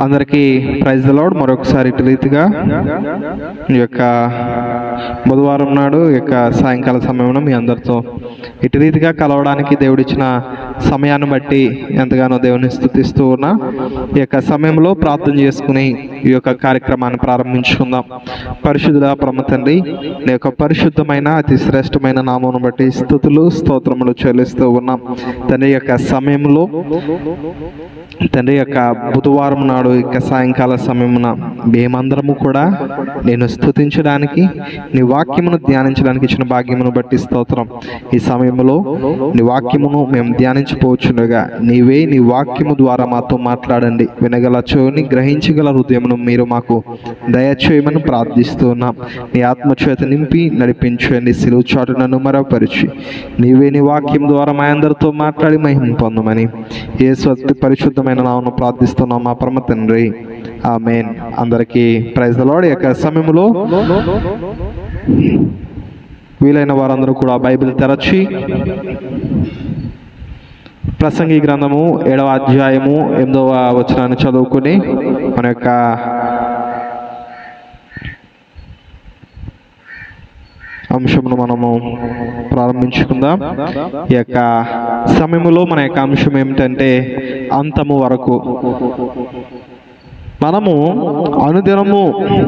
అందరికీ praise lord మరొకసారి ఇటు రీతిగా ఈ యొక్క బుధవారం నాడు ఈ యొక్క సాయంకాల సమయంలో మీ అందరితో ఇటు రీతిగా కలవడానికి దేవుడిచ్చిన సమయాన్ని బట్టి ఎంతగానో దేవుని స్థుతిస్తూ ఉన్నా ఈ యొక్క సమయంలో ప్రార్థన చేసుకుని ఈ యొక్క కార్యక్రమాన్ని ప్రారంభించుకుందాం పరిశుద్ధుల ప్రమ తండ్రి నీ యొక్క పరిశుద్ధమైన అతి శ్రేష్టమైన నామమును బట్టి స్థుతులు స్తోత్రములు చెల్లిస్తూ ఉన్నాం తండ్రి యొక్క సమయంలో తండ్రి యొక్క బుధవారం నాడు యొక్క సాయంకాల సమయమున మేమందరము కూడా నేను స్థుతించడానికి నీ వాక్యమును ధ్యానించడానికి ఇచ్చిన భాగ్యమును బట్టి స్తోత్రం ఈ సమయంలో నీ వాక్యమును మేము ధ్యానించిపోవచ్చుండగా నీవే నీ వాక్యము ద్వారా మాతో మాట్లాడండి వినగల చెవిని గ్రహించగల హృదయమును మీరు మాకు దయచేయమని ప్రార్థిస్తూ ఉన్నాం నీ ఆత్మచేత నింపి నడిపించండి సిలువు చాటు నన్ను మరపరిచి నీవే నీ వాక్యం ద్వారా మా అందరితో మాట్లాడి మహిమ పొందమని ఏ స్వస్తి పరిశుద్ధమైన నామను ప్రార్థిస్తున్నాం మా పరమ తండ్రి ఆ మెయిన్ అందరికీ ప్రైజ్ లాడ్ యొక్క సమయంలో వీలైన వారందరూ కూడా బైబిల్ తెరచి ప్రసంగి గ్రంథము ఏడవ అధ్యాయము ఎనిమిదవ వచనాన్ని చదువుకుని మన యొక్క అంశమును మనము ప్రారంభించుకుందాం ఈ యొక్క సమయంలో మన యొక్క అంశం ఏమిటంటే అంతము వరకు మనము అనుదినము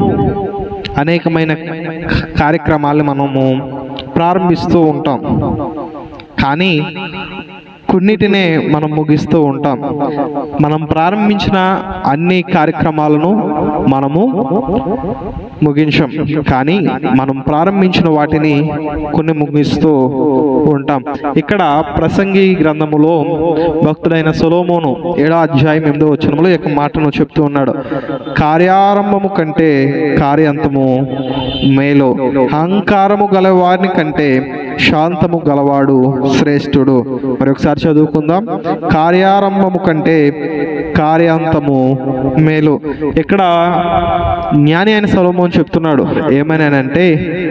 అనేకమైన కార్యక్రమాలు మనము ప్రారంభిస్తూ ఉంటాం కానీ కొన్నిటినే మనం ముగిస్తూ ఉంటాం మనం ప్రారంభించిన అన్ని కార్యక్రమాలను మనము ముగించాం కానీ మనం ప్రారంభించిన వాటిని కొన్ని ముగిస్తూ ఉంటాం ఇక్కడ ప్రసంగి గ్రంథములో భక్తుడైన సొలోమోను ఏడో అధ్యాయం ఎనిమిదో వచనంలో ఈ యొక్క మాటను చెప్తూ ఉన్నాడు కార్యారంభము కంటే కార్యాంతము మేలు అహంకారము గలవారిని కంటే శాంతము గలవాడు శ్రేష్ఠుడు మరి ఒకసారి చదువుకుందాం కార్యారంభము కంటే కార్యాంతము మేలు ఇక్కడ జ్ఞాని అయిన సొలొమోను చెప్తున్నాడు ఏమనంటే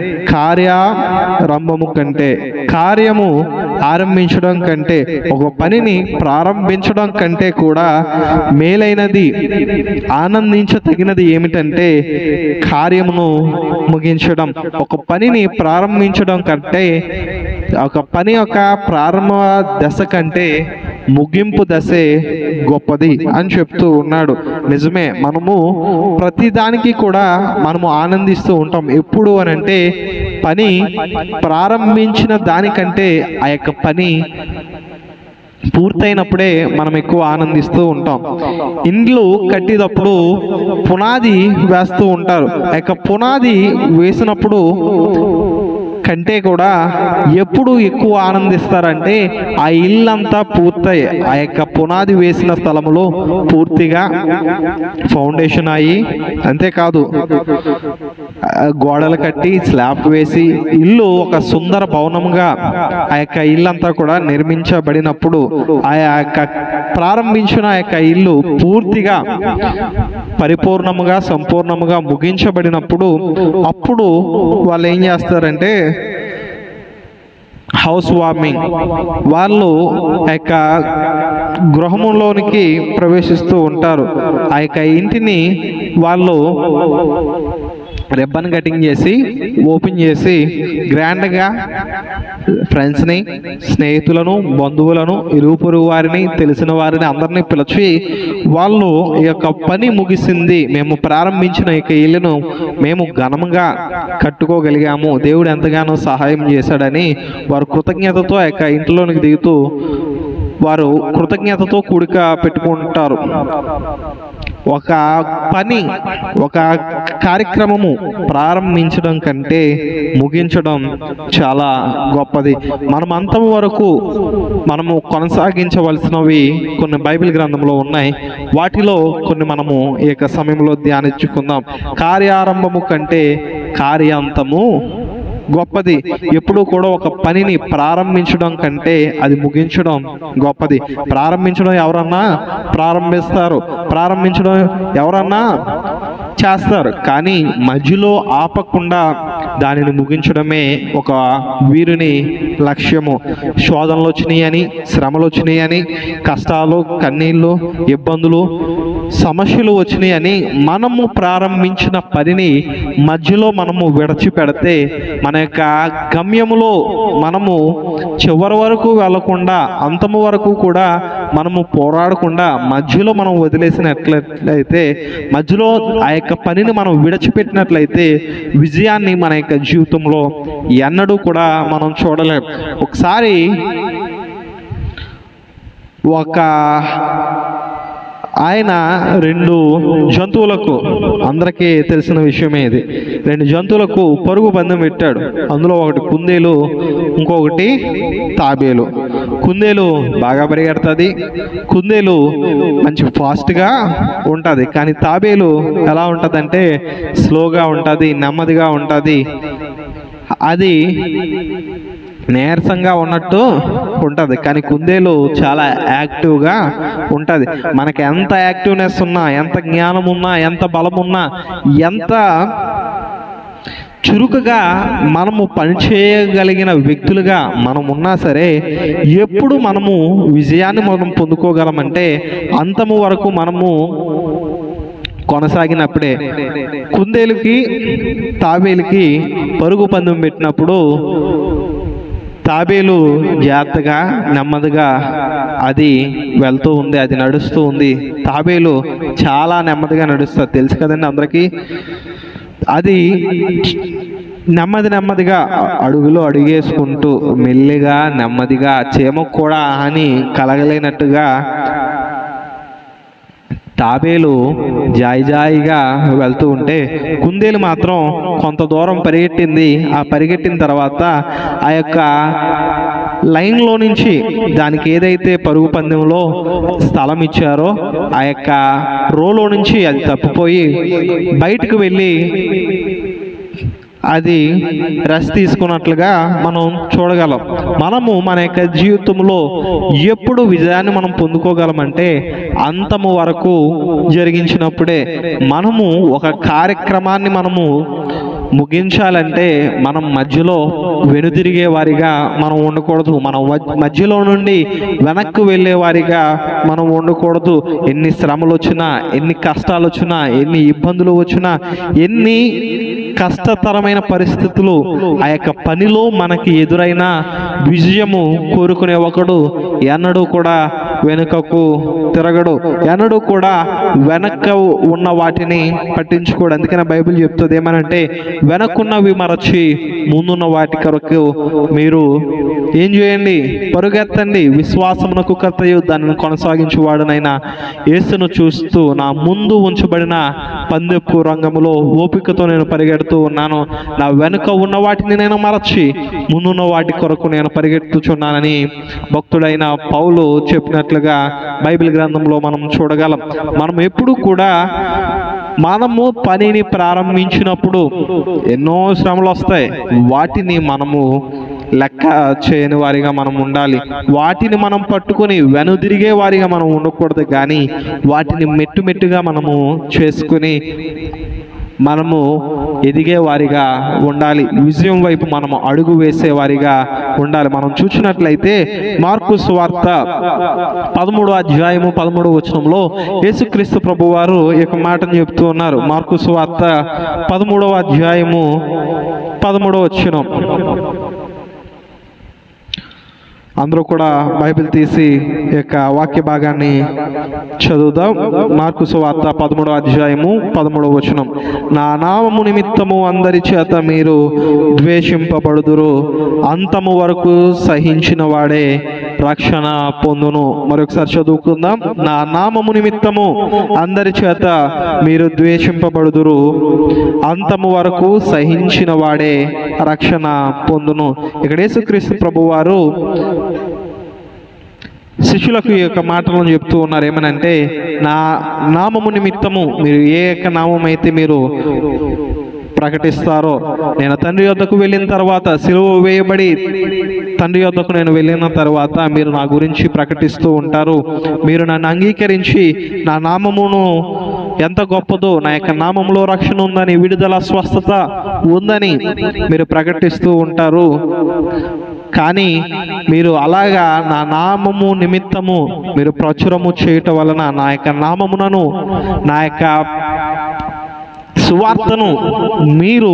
కార్యారంభము కంటే కార్యము ఆరంభించడం కంటే ఒక పనిని ప్రారంభించడం కంటే కూడా మేలైనది ఆనందించదగినది ఏమిటంటే కార్యమును ముగించడం ఒక పనిని ప్రారంభించడం కంటే ఒక పని యొక్క ప్రారంభ దశ కంటే ముగింపు దశే గొప్పది అని చెప్తూ ఉన్నాడు నిజమే మనము ప్రతిదానికి కూడా మనము ఆనందిస్తూ ఉంటాం ఎప్పుడు అని అంటే పని ప్రారంభించిన దానికంటే ఆ యొక్క పని పూర్తయినప్పుడే మనం ఎక్కువ ఆనందిస్తూ ఉంటాం ఇండ్లు కట్టేటప్పుడు పునాది వేస్తూ ఉంటారు ఆ యొక్క పునాది వేసినప్పుడు కంటే కూడా ఎప్పుడు ఎక్కువ ఆనందిస్తారంటే ఆ ఇల్లంతా పూర్తయి ఆ యొక్క పునాది వేసిన స్థలంలో పూర్తిగా ఫౌండేషన్ అయ్యి అంతేకాదు ఆ గోడలు కట్టి స్లాబ్ వేసి ఇల్లు ఒక సుందర భవనముగా ఆ యొక్క ఇల్లంతా కూడా నిర్మించబడినప్పుడు ఆ యొక్క ప్రారంభించిన ఆ యొక్క ఇల్లు పూర్తిగా పరిపూర్ణముగా సంపూర్ణముగా ముగించబడినప్పుడు అప్పుడు వాళ్ళు ఏం చేస్తారంటే హౌస్ వార్మింగ్ వాళ్ళు ఆ యొక్క గృహములోనికి ప్రవేశిస్తూ ఉంటారు ఆ యొక్క ఇంటిని వాళ్ళు రిబ్బన్ కటింగ్ చేసి ఓపెన్ చేసి గ్రాండ్గా ఫ్రెండ్స్ని స్నేహితులను బంధువులను ఇరుగు పొరుగు వారిని తెలిసిన వారిని అందరినీ పిలిచి వాళ్ళు ఈ యొక్క పని ముగిసింది మేము ప్రారంభించిన ఈ యొక్క ఇల్లును మేము ఘనంగా కట్టుకోగలిగాము దేవుడు ఎంతగానో సహాయం చేశాడని వారు కృతజ్ఞతతో ఆ యొక్క ఇంట్లోనికి దిగుతూ వారు కృతజ్ఞతతో కూడిక పెట్టుకుంటారు ఒక పని ఒక కార్యక్రమము ప్రారంభించడం కంటే ముగించడం చాలా గొప్పది మనం అంతం వరకు మనము కొనసాగించవలసినవి కొన్ని బైబిల్ గ్రంథంలో ఉన్నాయి వాటిలో కొన్ని మనము ఈ యొక్క సమయంలో ధ్యానించుకుందాం కార్యారంభము కంటే కార్యాంతము గొప్పది ఎప్పుడు కూడా ఒక పనిని ప్రారంభించడం కంటే అది ముగించడం గొప్పది ప్రారంభించడం ఎవరన్నా ప్రారంభిస్తారు ప్రారంభించడం ఎవరన్నా చేస్తారు కానీ మధ్యలో ఆపకుండా దానిని ముగించడమే ఒక వీరుని లక్ష్యము శోధనలు వచ్చినాయని శ్రమలు వచ్చినాయని కష్టాలు కన్నీళ్ళు ఇబ్బందులు సమస్యలు వచ్చినాయని మనము ప్రారంభించిన పనిని మధ్యలో మనము విడిచిపెడితే మన యొక్క గమ్యములో మనము చివరి వరకు వెళ్ళకుండా అంతము వరకు కూడా మనము పోరాడకుండా మధ్యలో మనం వదిలేసినట్లయితే మధ్యలో ఆ యొక్క పనిని మనం విడిచిపెట్టినట్లయితే విజయాన్ని మన యొక్క జీవితంలో ఎన్నడూ కూడా మనం చూడలేం ఒకసారి ఒక ఆయన రెండు జంతువులకు అందరికీ తెలిసిన విషయమే ఇది రెండు జంతువులకు పరుగు పందెం పెట్టాడు అందులో ఒకటి కుందేలు ఇంకొకటి తాబేలు కుందేలు బాగా పరిగెడుతుంది కుందేలు మంచి ఫాస్ట్గా ఉంటుంది కానీ తాబేలు ఎలా ఉంటుందంటే స్లోగా ఉంటుంది నెమ్మదిగా ఉంటుంది అది నీరసంగా ఉన్నట్టు ఉంటుంది కానీ కుందేలు చాలా యాక్టివ్గా ఉంటుంది మనకి ఎంత యాక్టివ్నెస్ ఉన్నా ఎంత జ్ఞానం ఉన్నా ఎంత బలం ఉన్నా ఎంత చురుకుగా మనము పనిచేయగలిగిన వ్యక్తులుగా మనం ఉన్నా సరే ఎప్పుడు మనము విజయాన్ని మనం పొందుకోగలమంటే అంతము వరకు మనము కొనసాగినప్పుడే కుందేలుకి తాబేలుకి పరుగు పందెం పెట్టినప్పుడు తాబేలు జాగ్రత్తగా నెమ్మదిగా అది వెళ్తూ ఉంది అది నడుస్తూ ఉంది తాబేలు చాలా నెమ్మదిగా నడుస్తుంది తెలుసు కదండి అందరికీ అది నెమ్మది నెమ్మదిగా అడుగులో అడుగేసుకుంటూ మెల్లిగా నెమ్మదిగా చీమకు కూడా హాని కలగలేనట్టుగా తాబేలు జాయి జాయిగా వెళ్తూ ఉంటే కుందేలు మాత్రం కొంత దూరం పరిగెట్టింది ఆ పరిగెట్టిన తర్వాత ఆ యొక్క లైన్లో నుంచి దానికి ఏదైతే పరుగు పందెంలో స్థలం ఇచ్చారో ఆ యొక్క రోలో నుంచి అది తప్పిపోయి బయటకు వెళ్ళి అది రెస్ట్ తీసుకున్నట్లుగా మనం చూడగలం మనము మన యొక్క జీవితంలో ఎప్పుడు విజయాన్ని మనం పొందుకోగలమంటే అంతము వరకు జరిగించినప్పుడే మనము ఒక కార్యక్రమాన్ని మనము ముగించాలంటే మనం మధ్యలో వెనుదిరిగే వారిగా మనం ఉండకూడదు మనం వ- మధ్యలో నుండి వెనక్కి వెళ్ళే వారిగా మనం ఉండకూడదు ఎన్ని శ్రమలు వచ్చినా ఎన్ని కష్టాలు వచ్చినా ఎన్ని ఇబ్బందులు వచ్చినా ఎన్ని కష్టతరమైన పరిస్థితులు ఆ యొక్క పనిలో మనకి ఎదురైన విజయము కోరుకునే ఒకడు ఎన్నడూ కూడా వెనుకకు తిరగడు ఎన్నడూ కూడా వెనక ఉన్న వాటిని పట్టించుకోడు అందుకనే బైబిల్ చెప్తుంది ఏమనంటే వెనక్కున్నవి మరచి ముందున్న వాటి కొరకు మీరు ఏం చేయండి పరుగెత్తండి విశ్వాసమునకు కర్తయు దానిని కొనసాగించువాడునైనా యేసును చూస్తూ నా ముందు ఉంచబడిన పందెపు రంగములో ఓపికతో నేను పరిగెడుతూ ఉన్నాను నా వెనుక ఉన్న వాటిని నేను మరచి ముందున్న వాటి కొరకు నేను పరిగెత్తుచున్నానని భక్తుడైన పౌలు చెప్పినట్లుగా బైబిల్ గ్రంథంలో మనం చూడగలం మనం ఎప్పుడు కూడా మనము పనిని ప్రారంభించినప్పుడు ఎన్నో శ్రమలు వస్తాయి వాటిని మనము లెక్క చేయని వారిగా మనం ఉండాలి వాటిని మనం పట్టుకొని వెనుదిరిగే వారిగా మనం ఉండకూడదు కానీ వాటిని మెట్టు మెట్టుగా మనము చేసుకుని మనము ఎదిగే వారిగా ఉండాలి విజయం వైపు మనము అడుగు వేసే వారిగా ఉండాలి మనం చూసినట్లయితే మార్కు సువార్త పదమూడు అధ్యాయము పదమూడు వచనంలో యేసుక్రీస్తు ప్రభు వారు ఈ యొక్క మాటను చెప్తూ ఉన్నారు మార్కు సువార్త పదమూడవ అధ్యాయము పదమూడవ వచనం అందరూ కూడా బైబిల్ తీసి ఈ యొక్క వాక్య భాగాన్ని చదువుదాం మార్కు సువార్త పదమూడవ అధ్యాయము పదమూడవ వచనం నా నామము నిమిత్తము అందరి చేత మీరు ద్వేషింపబడుదురు అంతము వరకు సహించిన వాడే రక్షణ పొందును మరొకసారి చదువుకుందాం నా నామము నిమిత్తము అందరి చేత మీరు ద్వేషింపబడుదురు అంతము వరకు సహించిన వాడే రక్షణ పొందును ఇక్కడ యేసుక్రీస్తు ప్రభు వారు శిష్యులకు ఈ యొక్క మాటలను చెప్తూ ఉన్నారు ఏమనంటే నా నామము నిమిత్తము మీరు ఏ యొక్క నామం అయితే మీరు ప్రకటిస్తారో నేను తండ్రి యొద్దకు వెళ్ళిన తర్వాత సిలువ వేయబడి తండ్రి యొద్దకు నేను వెళ్ళిన తర్వాత మీరు నా గురించి ప్రకటిస్తూ ఉంటారు మీరు నన్ను అంగీకరించి నా నామమును ఎంత గొప్పదో నా యొక్క నామంలో రక్షణ ఉందని విడుదల స్వస్థత ఉందని మీరు ప్రకటిస్తూ ఉంటారు కానీ మీరు అలాగా నా నామము నిమిత్తము మీరు ప్రచురము చేయటం వలన నా యొక్క నామమునను నా యొక్క సువార్తను మీరు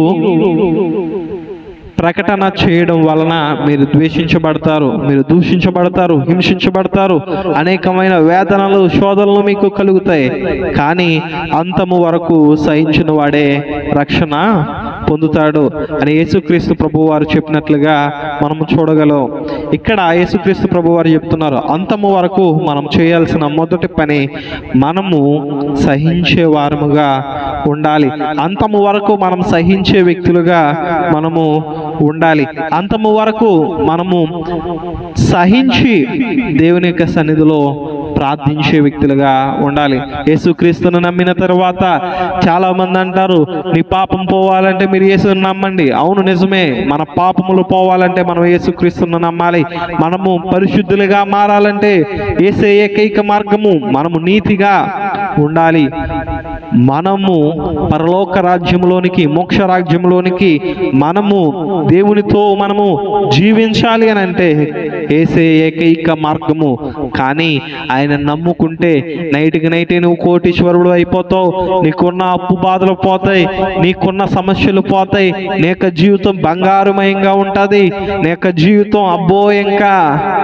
ప్రకటన చేయడం వలన మీరు ద్వేషించబడతారు మీరు దూషించబడతారు హింసించబడతారు అనేకమైన వేదనలు శోధనలు మీకు కలుగుతాయి కానీ అంతము వరకు సహించిన వాడే రక్షణ పొందుతాడు అని యేసుక్రీస్తు ప్రభు వారు చెప్పినట్లుగా మనము చూడగలం ఇక్కడ యేసుక్రీస్తు ప్రభు వారు చెప్తున్నారు అంతము వరకు మనం చేయాల్సిన మొదటి పని మనము సహించే వారముగా ఉండాలి అంతము వరకు మనం సహించే వ్యక్తులుగా మనము ఉండాలి అంతము వరకు మనము సహించి దేవుని యొక్క సన్నిధిలో ప్రార్థించే వ్యక్తులుగా ఉండాలి యేసుక్రీస్తును నమ్మిన తర్వాత చాలా మంది అంటారు నీ పాపం పోవాలంటే మీరు యేసుని నమ్మండి అవును నిజమే మన పాపములు పోవాలంటే మనం యేసుక్రీస్తును నమ్మాలి మనము పరిశుద్ధులుగా మారాలంటే ఏసే ఏకైక మార్గము మనము నీతిగా ఉండాలి మనము పరలోక రాజ్యంలోనికి మోక్ష రాజ్యంలోనికి మనము దేవునితో మనము జీవించాలి అని అంటే ఏసే ఏకైక మార్గము కానీ ఆయన నమ్ముకుంటే నైట్కి నైటే నువ్వు కోటీశ్వరుడు అయిపోతావు నీకున్న అప్పు బాధలు పోతాయి నీకున్న సమస్యలు పోతాయి నీ యొక్క జీవితం బంగారుమయంగా ఉంటుంది నీ యొక్క జీవితం అబ్బో ఇంకా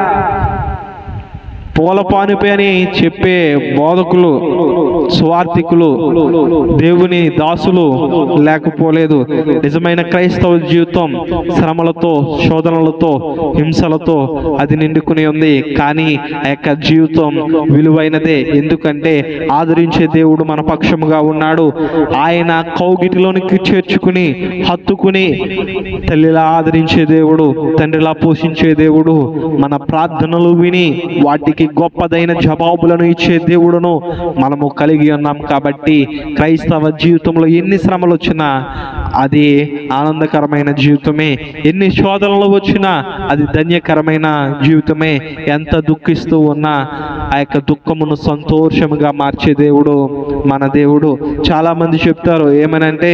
పూల పానిపై అని చెప్పే బోధకులు స్వార్థికులు దేవుని దాసులు లేకపోలేదు నిజమైన క్రైస్తవ జీవితం శ్రమలతో శోధనలతో హింసలతో అది నిండుకుని ఉంది కానీ ఆ యొక్క జీవితం విలువైనదే ఎందుకంటే ఆదరించే దేవుడు మన పక్షముగా ఉన్నాడు ఆయన కౌగిటిలోనికి చేర్చుకుని హత్తుకుని తల్లిలా ఆదరించే దేవుడు తండ్రిలా పోషించే దేవుడు మన ప్రార్థనలు విని వాటికి గొప్పదైన జవాబులను ఇచ్చే దేవుడును మనము కలిగి ఉన్నాం కాబట్టి క్రైస్తవ జీవితంలో ఎన్ని శ్రమలు వచ్చినా అది ఆనందకరమైన జీవితమే ఎన్ని శోధనలు వచ్చినా అది ధన్యకరమైన జీవితమే ఎంత దుఃఖిస్తూ ఉన్నా ఆ యొక్క దుఃఖమును సంతోషముగా మార్చే దేవుడు మన దేవుడు చాలా మంది చెప్తారు ఏమనంటే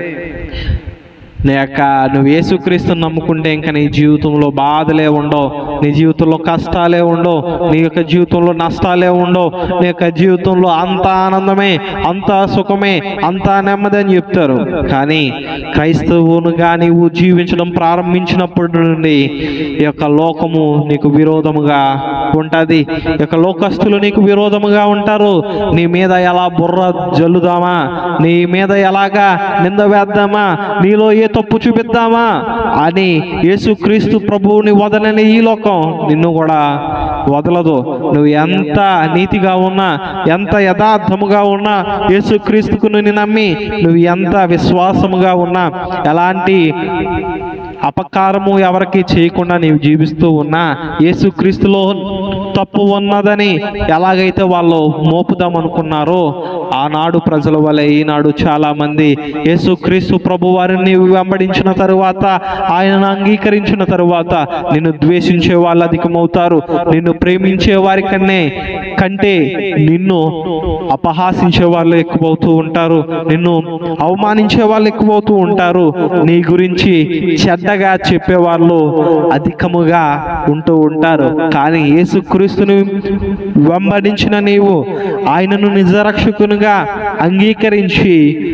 నీ యొక్క నువ్వు యేసుక్రీస్తుని నమ్ముకుంటే ఇంకా నీ జీవితంలో బాధలే ఉండవు నీ జీవితంలో కష్టాలే ఉండవు నీ యొక్క జీవితంలో నష్టాలే ఉండవు నీ యొక్క జీవితంలో అంత ఆనందమే అంత సుఖమే అంత నెమ్మది అని చెప్తారు కానీ క్రైస్తవునిగా నీవు జీవించడం ప్రారంభించినప్పటి నుండి ఈ యొక్క లోకము నీకు విరోధముగా ఉంటుంది ఈ యొక్క లోకస్తులు నీకు విరోధముగా ఉంటారు నీ మీద ఎలా బుర్ర జల్లుదామా నీ మీద ఎలాగా నింద వేద్దామా నీలో ఏ తప్పు చూపిద్దామా అని యేసుక్రీస్తు ప్రభువుని వదలని ఈ లోకం నిన్ను కూడా వదలదు నువ్వు ఎంత నీతిగా ఉన్నా ఎంత యథార్థముగా ఉన్నా యేసుక్రీస్తుకు నిన్ను నమ్మి నువ్వు ఎంత విశ్వాసముగా ఉన్నా ఎలాంటి అపకారము ఎవరికి చేయకుండా నీవు జీవిస్తూ ఉన్నా యేసుక్రీస్తులో తప్పు ఉన్నదని ఎలాగైతే వాళ్ళు మోపుదాం అనుకున్నారో ఆనాడు ప్రజల వలె ఈనాడు చాలా మంది యేసుక్రీస్తు ప్రభు వారిని వెంబడించిన తరువాత ఆయనను అంగీకరించిన తరువాత నిన్ను ద్వేషించే వాళ్ళు అధికమవుతారు నిన్ను ప్రేమించే వారి కన్నే కంటే నిన్ను అపహాసించే వాళ్ళు ఎక్కువవుతూ ఉంటారు నిన్ను అవమానించే వాళ్ళు ఎక్కువవుతూ ఉంటారు నీ గురించి చెడ్డగా చెప్పేవాళ్ళు అధికముగా ఉంటూ ఉంటారు కానీ యేసుక్రీస్తుని వెంబడించిన నీవు ఆయనను నిజరక్షకునిగా అంగీకరించి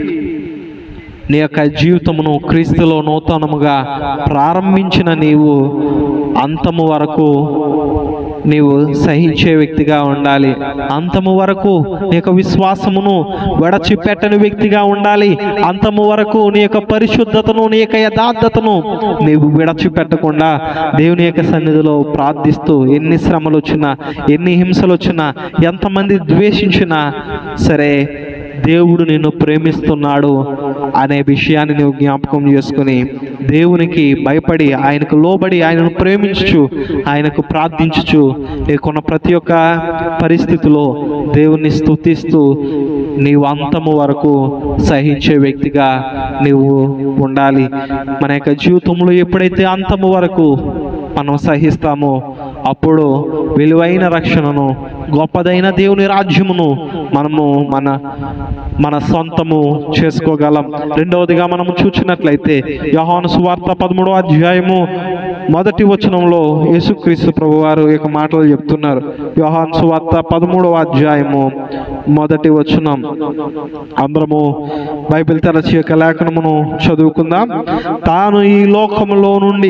నీ యొక్క జీవితమును క్రీస్తులో నూతనముగా ప్రారంభించిన నీవు అంతము వరకు నీవు సహించే వ్యక్తిగా ఉండాలి అంతము వరకు నీ యొక్క విశ్వాసమును విడచిపెట్టని వ్యక్తిగా ఉండాలి అంతము వరకు నీ యొక్క పరిశుద్ధతను నీ యొక్క యథార్థతను నీవు విడచిపెట్టకుండా దేవుని యొక్క సన్నిధిలో ప్రార్థిస్తూ ఎన్ని శ్రమలు వచ్చినా ఎన్ని హింసలు వచ్చినా ఎంతమంది ద్వేషించినా సరే దేవుడు నిన్ను ప్రేమిస్తున్నాడు అనే విషయాన్ని నువ్వు జ్ఞాపకం చేసుకుని దేవునికి భయపడి ఆయనకు లోబడి ఆయనను ప్రేమించుచు ఆయనకు ప్రార్థించుచు నీకున్న ప్రతి ఒక్క పరిస్థితిలో దేవుణ్ణి స్తుతిస్తూ నీవు అంతము వరకు సహించే వ్యక్తిగా నీవు ఉండాలి మన యొక్క జీవితంలో ఎప్పుడైతే అంతము వరకు మనం సహిస్తామో అప్పుడు విలువైన రక్షణను గొప్పదైన దేవుని రాజ్యమును మనము మన మన సొంతము చేసుకోగలం రెండవదిగా మనము చూసినట్లయితే యోహాను సువార్త పదమూడవ అధ్యాయము మొదటి వచనంలో యేసుక్రీస్తు ప్రభు వారు ఈ యొక్క మాటలు చెప్తున్నారు యోహాన్ సువార్త పదమూడవ అధ్యాయము మొదటి వచనం అందరము బైబిల్ తెరచి యొక్క లేఖనమును చదువుకుందాం తాను ఈ లోకములో నుండి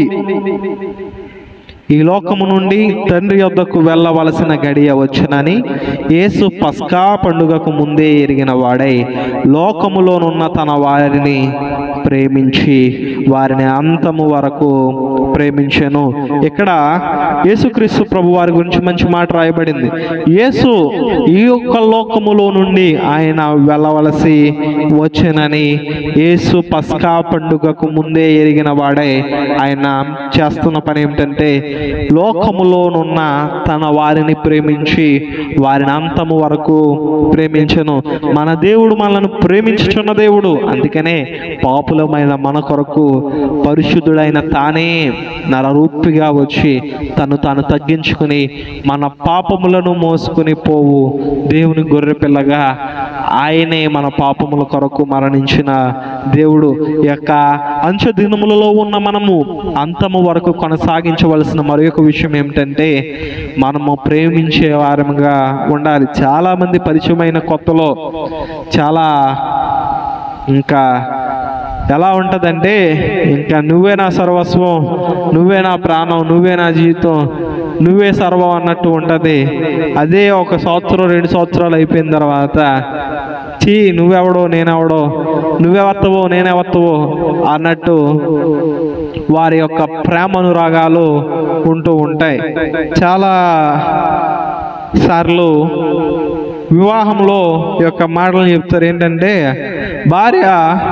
ఈ లోకము నుండి తండ్రి యొద్దకు వెళ్ళవలసిన గడియ వచ్చునని యేసు పస్కా పండుగకు ముందే ఎరిగిన వాడై లోకములోనున్న తన వారిని ప్రేమించి వారిని అంతము వరకు ప్రేమించెను ఇక్కడ యేసుక్రీస్తు ప్రభు వారి గురించి మంచి మాట రాయబడింది యేసు ఈ యొక్క లోకములో నుండి ఆయన వెళ్ళవలసి వచ్చునని యేసు పస్కా పండుగకు ముందే ఎరిగిన వాడై ఆయన చేస్తున్న పని ఏమిటంటే లోకములోనున్న తన వారిని ప్రేమించి వారిని అంతము వరకు ప్రేమించను మన దేవుడు మనల్ని ప్రేమించుచున్న దేవుడు అందుకనే పాపులమైన మన కొరకు పరిశుద్ధుడైన తానే నరరూపిగా వచ్చి తను తాను తగ్గించుకుని మన పాపములను మోసుకుని పోవు దేవుని గొర్రె పిల్లగా ఆయనే మన పాపముల కొరకు మరణించిన దేవుడు ఈ యొక్క అంచె దినములలో ఉన్న మనము అంతము వరకు కొనసాగించవలసిన మరి ఒక విషయం ఏమిటంటే మనము ప్రేమించే వారముగా ఉండాలి చాలా మంది పరిచయమైన కొత్తలో చాలా ఇంకా ఎలా ఉంటుందంటే ఇంకా నువ్వే నా సర్వస్వం నువ్వే నా ప్రాణం నువ్వే నా జీవితం నువ్వే సర్వం అన్నట్టు ఉంటుంది అదే ఒక సంవత్సరం రెండు సంవత్సరాలు అయిపోయిన తర్వాత చీ నువ్వెవడో నేనెవడో నువ్వెవత్తవో నేనెవత్తవో అన్నట్టు వారి యొక్క ప్రేమ అనురాగాలు ఉంటూ ఉంటాయి చాలా సార్లు వివాహంలో ఈ యొక్క మాటలు చెప్తారు ఏంటంటే భార్య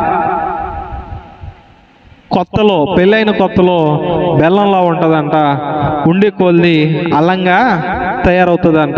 కొత్తలో పెళ్ళైన కొత్తలో బెల్లంలా ఉంటుందంట ఉండి కొలిది అల్లంగా తయారవుతుందంట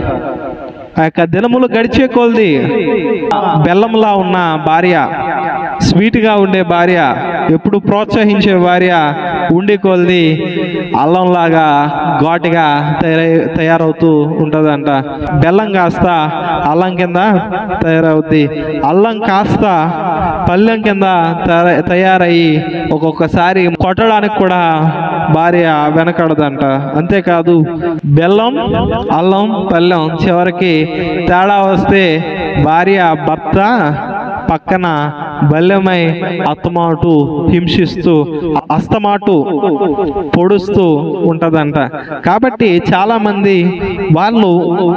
ఆ యొక్క దినములు గడిచే కొలిది బెల్లంలా ఉన్న భార్య స్వీట్గా ఉండే భార్య ఎప్పుడు ప్రోత్సహించే భార్య ఉండి కొలిది అల్లంలాగా ఘాటుగా తయారై తయారవుతూ ఉంటుందంట బెల్లం కాస్త అల్లం కింద తయారవుద్ది అల్లం కాస్త పళ్ళెం కింద తయారై- తయారయ్యి ఒక్కొక్కసారి కొట్టడానికి కూడా భార్య వెనకడదంట అంతేకాదు బెల్లం అల్లం పళ్ళెం చివరికి తేడా వస్తే భార్య భర్త పక్కన బల్యమై అత్తమాటు హింసిస్తూ అస్తమాటు పొడుస్తూ ఉంటదంట కాబట్టి చాలా మంది వాళ్ళు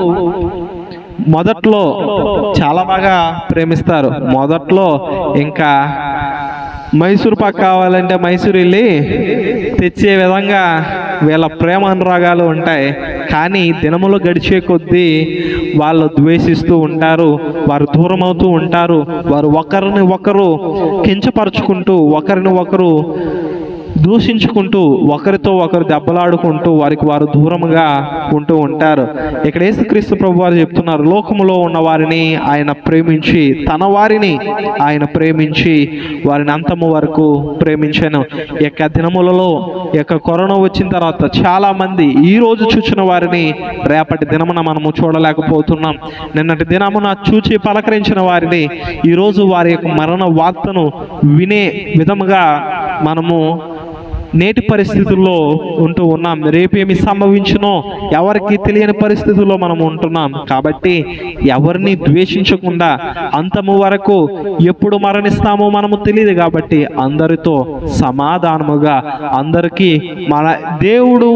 మొదట్లో చాలా బాగా ప్రేమిస్తారు మొదట్లో ఇంకా మైసూర్ పాక్ కావాలంటే మైసూర్ వెళ్ళి తెచ్చే విధంగా వీళ్ళ ప్రేమ అనురాగాలు ఉంటాయి కానీ దినములు గడిచే కొద్దీ వాళ్ళు ద్వేషిస్తూ ఉంటారు వారు దూరం అవుతూ ఉంటారు వారు ఒకరిని ఒకరు కించపరుచుకుంటూ ఒకరిని ఒకరు దూషించుకుంటూ ఒకరితో ఒకరు దెబ్బలాడుకుంటూ వారికి వారు దూరముగా ఉంటూ ఉంటారు ఇక్కడ యేసుక్రీస్తు ప్రభు వారు చెప్తున్నారు లోకములో ఉన్న వారిని ఆయన ప్రేమించి తన వారిని ఆయన ప్రేమించి వారిని అంతము వరకు ప్రేమించాను ఈ యొక్క దినములలో ఈ యొక్క కరోనా వచ్చిన తర్వాత చాలా మంది ఈ రోజు చూచిన వారిని రేపటి దినమున మనము చూడలేకపోతున్నాం నిన్నటి దినమున చూచి పలకరించిన వారిని ఈరోజు వారి యొక్క మరణ వార్తను వినే విధముగా మనము నేటి పరిస్థితుల్లో ఉంటూ ఉన్నాం రేపేమి సంభవించునో ఎవరికి తెలియని పరిస్థితుల్లో మనం ఉంటున్నాం కాబట్టి ఎవరిని ద్వేషించకుండా అంతము వరకు ఎప్పుడు మరణిస్తామో మనము తెలియదు కాబట్టి అందరితో సమాధానముగా అందరికీ మన దేవుడు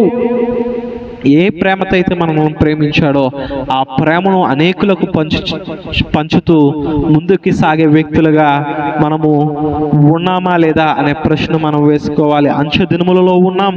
ఏ ప్రేమతో అయితే మనము ప్రేమించాడో ఆ ప్రేమను అనేకులకు పంచు పంచుతూ ముందుకి సాగే వ్యక్తులుగా మనము ఉన్నామా లేదా అనే ప్రశ్న మనం వేసుకోవాలి అంచె దినములలో ఉన్నాం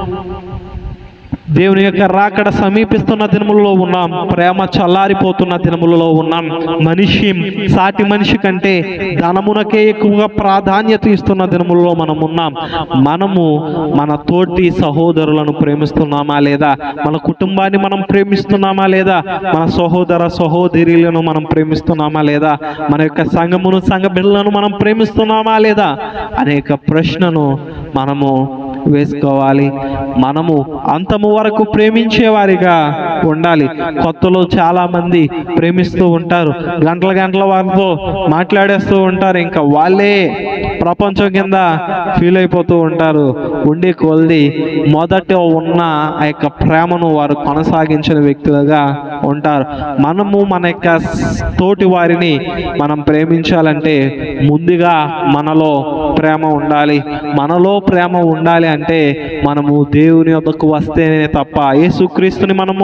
దేవుని యొక్క రాకడ సమీపిస్తున్న దినములలో ఉన్నాం ప్రేమ చల్లారిపోతున్న దినములలో ఉన్నాం మనిషి సాటి మనిషి కంటే ధనమునకే ఎక్కువగా ప్రాధాన్యత ఇస్తున్న దినములలో మనం ఉన్నాం మనము మన తోటి సహోదరులను ప్రేమిస్తున్నామా లేదా మన కుటుంబాన్ని మనం ప్రేమిస్తున్నామా లేదా మన సహోదర సహోదరులను మనం ప్రేమిస్తున్నామా లేదా మన యొక్క సంఘమును సంఘ బిడ్డలను మనం ప్రేమిస్తున్నామా లేదా అనేక ప్రశ్నను మనము వేసుకోవాలి మనము అంతము వరకు ప్రేమించే వారిగా ఉండాలి కొత్తలో చాలా మంది ప్రేమిస్తూ ఉంటారు గంటల గంటల వారితో మాట్లాడేస్తూ ఉంటారు ఇంకా వాళ్ళే ప్రపంచం కింద ఫీల్ అయిపోతూ ఉంటారు ఉండే కొలది మొదట ఉన్న ఆ యొక్క ప్రేమను వారు కొనసాగించిన వ్యక్తులుగా ఉంటారు మనము మన యొక్క తోటి వారిని మనం ప్రేమించాలంటే ముందుగా మనలో ప్రేమ ఉండాలి మనలో ప్రేమ ఉండాలి అంటే మనము దేవుని యొద్దకు వస్తేనే తప్ప యేసుక్రీస్తుని మనము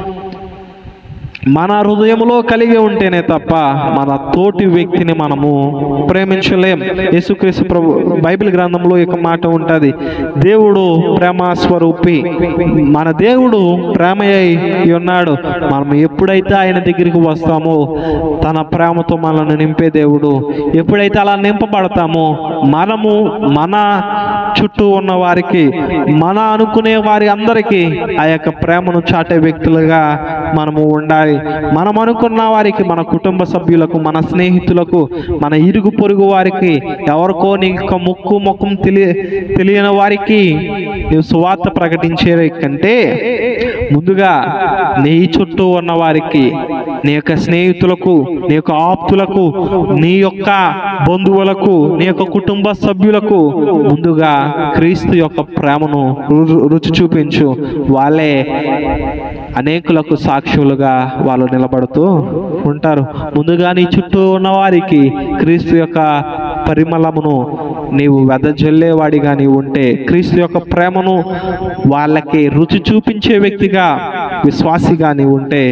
మన హృదయంలో కలిగి ఉంటేనే తప్ప మన తోటి వ్యక్తిని మనము ప్రేమించలేం యేసుక్రీస్తు ప్రభు బైబిల్ గ్రంథంలో ఒక మాట ఉంటుంది దేవుడు ప్రేమ స్వరూపి మన దేవుడు ప్రేమయ్యి ఉన్నాడు మనం ఎప్పుడైతే ఆయన దగ్గరికి వస్తామో తన ప్రేమతో మనల్ని నింపే దేవుడు ఎప్పుడైతే అలా నింపబడతామో మనము మన చుట్టూ ఉన్న వారికి మన అనుకునే వారి అందరికీ ఆ యొక్క ప్రేమను చాటే వ్యక్తులుగా మనము ఉండాలి మనం అనుకున్న వారికి మన కుటుంబ సభ్యులకు మన స్నేహితులకు మన ఇరుగు పొరుగు వారికి ఎవరికో నీకు ముక్కు ముఖం తెలియ తెలియని వారికి నీవు సువార్త ప్రకటించే కంటే ముందుగా నీ చుట్టూ ఉన్న వారికి నీ యొక్క స్నేహితులకు నీ యొక్క ఆప్తులకు నీ యొక్క బంధువులకు నీ యొక్క కుటుంబ సభ్యులకు ముందుగా క్రీస్తు యొక్క ప్రేమను రు- రుచి చూపించు వాళ్ళే అనేకులకు సాక్షులుగా వాళ్ళు నిలబడుతూ ఉంటారు ముందుగా నీ చుట్టూ ఉన్న వారికి క్రీస్తు యొక్క పరిమళమును నీవు వెదజల్లేవాడిగా నీవు ఉంటే క్రీస్తు యొక్క ప్రేమను వాళ్ళకి రుచి చూపించే వ్యక్తిగా విశ్వాసిగా నీవు ఉంటే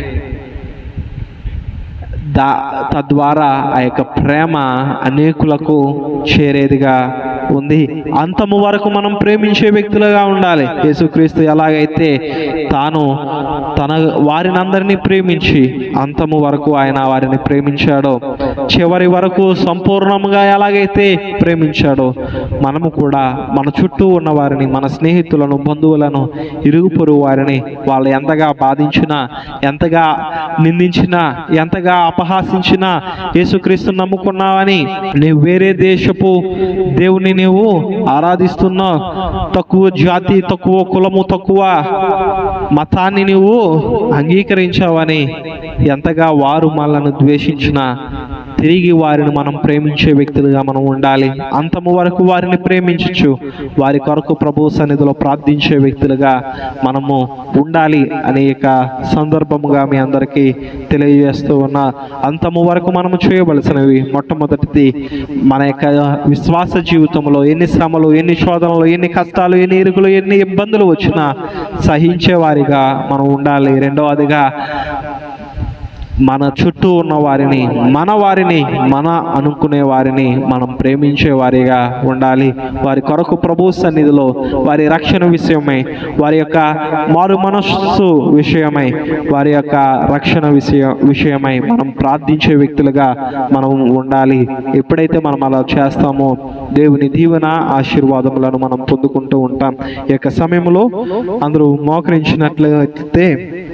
దా తద్వారా ఆ యొక్క ప్రేమ అనేకులకు చేరేదిగా ఉంది అంతము వరకు మనం ప్రేమించే వ్యక్తులుగా ఉండాలి యేసుక్రీస్తు ఎలాగైతే తాను తన వారిని అందరినీ ప్రేమించి అంతము వరకు ఆయన వారిని ప్రేమించాడో చివరి వరకు సంపూర్ణంగా ఎలాగైతే ప్రేమించాడో మనము కూడా మన చుట్టూ ఉన్న వారిని మన స్నేహితులను బంధువులను ఇరుగు పొరుగు వారిని వాళ్ళు ఎంతగా బాధించినా ఎంతగా నిందించినా ఎంతగా అపహాసించినా యేసుక్రీస్తు నమ్ముకున్నావని నీవు వేరే దేశపు దేవుని నీవు ఆరాధిస్తున్నావు తక్కువ జాతి తక్కువ కులము తక్కువ మతాన్ని నీవు అంగీకరించావని ఎంతగా వారు మనల్ని ద్వేషించినా తిరిగి వారిని మనం ప్రేమించే వ్యక్తులుగా మనం ఉండాలి అంతము వరకు వారిని ప్రేమించచ్చు వారి కొరకు ప్రభు సన్నిధిలో ప్రార్థించే వ్యక్తులుగా మనము ఉండాలి అనేక సందర్భముగా మీ అందరికీ తెలియజేస్తూ ఉన్నా అంతము వరకు మనము చేయవలసినవి మొట్టమొదటిది మన యొక్క విశ్వాస జీవితంలో ఎన్ని శ్రమలు ఎన్ని శోధనలు ఎన్ని కష్టాలు ఎన్ని ఇరుగులు ఎన్ని ఇబ్బందులు వచ్చినా సహించే వారిగా మనం ఉండాలి రెండవదిగా మన చుట్టూ ఉన్న వారిని మన వారిని మన అనుకునే వారిని మనం ప్రేమించే వారిగా ఉండాలి వారి కొరకు ప్రభు సన్నిధిలో వారి రక్షణ విషయమై వారి యొక్క మారు మనస్సు విషయమై వారి యొక్క రక్షణ విషయ విషయమై మనం ప్రార్థించే వ్యక్తులుగా మనం ఉండాలి ఎప్పుడైతే మనం అలా చేస్తామో దేవుని దీవెన ఆశీర్వాదములను మనం పొందుకుంటూ ఉంటాం ఈ యొక్క సమయంలో అందరూ మోకరించినట్లయితే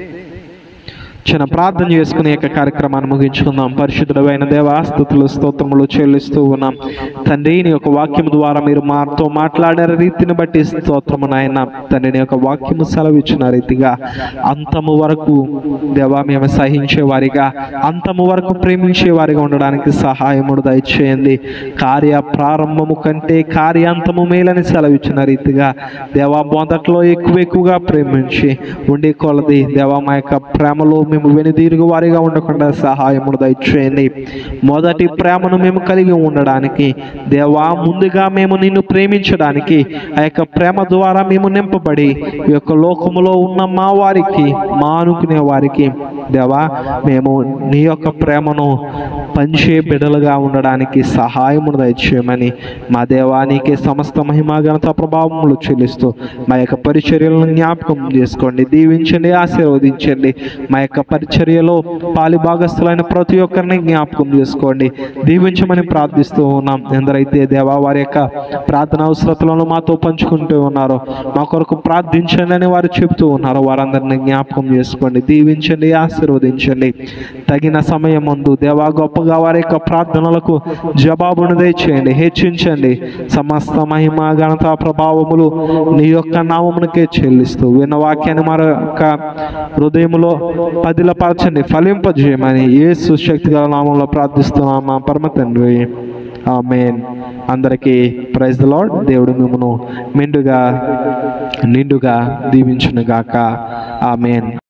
చిన్న ప్రార్థన చేసుకునే యొక్క కార్యక్రమాన్ని ముగించుకుందాం పరిశుద్ధుడైన దేవా స్థుతులు స్తోత్రములు చెల్లిస్తూ ఉన్నాం తండ్రి నీ యొక్క వాక్యం ద్వారా మీరు మాతో మాట్లాడే రీతిని బట్టి స్తోత్రము నాయన తండ్రి నీ యొక్క వాక్యము సెలవిచ్చిన రీతిగా అంతము వరకు దేవా మేము సహించే వారిగా అంతము వరకు ప్రేమించే వారిగా ఉండడానికి సహాయముడు దయచేయండి కార్య ప్రారంభము కంటే కార్యాంతము మేలని సెలవిచ్చిన రీతిగా దేవా మొదట్లో ఎక్కువ ఎక్కువగా ప్రేమించి ఉండే కొలది దేవా మా యొక్క ప్రేమలో మేము వెనుదీరుగు వారిగా ఉండకుండా సహాయమును దయచేయండి మొదటి ప్రేమను మేము కలిగి ఉండడానికి దేవా ముందుగా మేము నిన్ను ప్రేమించడానికి ఆ యొక్క ప్రేమ ద్వారా మేము నింపబడి ఈ యొక్క లోకములో ఉన్న మా వారికి మా అనుకునే వారికి దేవా మేము నీ యొక్క ప్రేమను పంచే బిడలుగా ఉండడానికి సహాయమును దయచేయమని మా దేవానికి సమస్త మహిమా ఘనత ప్రభావములు చెల్లిస్తూ మా యొక్క పరిచర్యలను జ్ఞాపకం చేసుకోండి దీవించండి ఆశీర్వదించండి మా యొక్క పరిచర్యలో పాలి భాగస్థులైన ప్రతి ఒక్కరిని జ్ఞాపకం చేసుకోండి దీవించమని ప్రార్థిస్తూ ఉన్నాం ఎందరైతే దేవా వారి యొక్క ప్రార్థన అవసరతలను మాతో పంచుకుంటూ ఉన్నారో మా కొరకు ప్రార్థించండి అని వారు చెబుతూ ఉన్నారు వారందరిని జ్ఞాపకం చేసుకోండి దీవించండి ఆశీర్వదించండి తగిన సమయం ముందు దేవా గొప్పగా వారి యొక్క ప్రార్థనలకు జవాబును దయచేయండి హెచ్చించండి సమస్త మహిమ ఘనత ప్రభావములు నీ యొక్క నామమునకే చెల్లిస్తూ విన్న వాక్యాన్ని మరొక హృదయములో పదిలపరచండి ఫలింపజేయమని యేసు శక్తి గల నామంలో ప్రార్థిస్తున్నామా పరమ తండ్రి ఆమెన్ అందరికీ ప్రైజ్ ద లాడ్ దేవుడు మిమ్మను మెండుగా నిండుగా దీవించునుగాక ఆమెన్